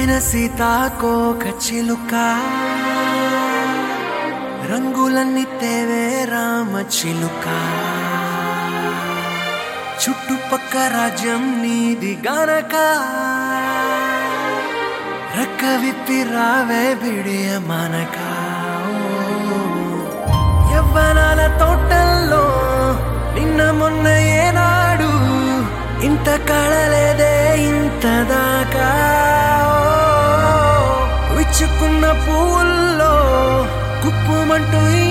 మురిసిన సీతాకోక చిలుక రంగులన్నీ తేవే రామ చిలుక చుట్టుపక్క రాజ్యం నీది గనక రక్క విప్పి రావే బిడియ మనక యవ్వనాల తోటల్లో నిన్న మొన్న ఏనాడు ఇంత కళలేదే ఇంత దాకా విచ్చుకున్న పువ్వుల్లో కుప్పుమంటూ ఈ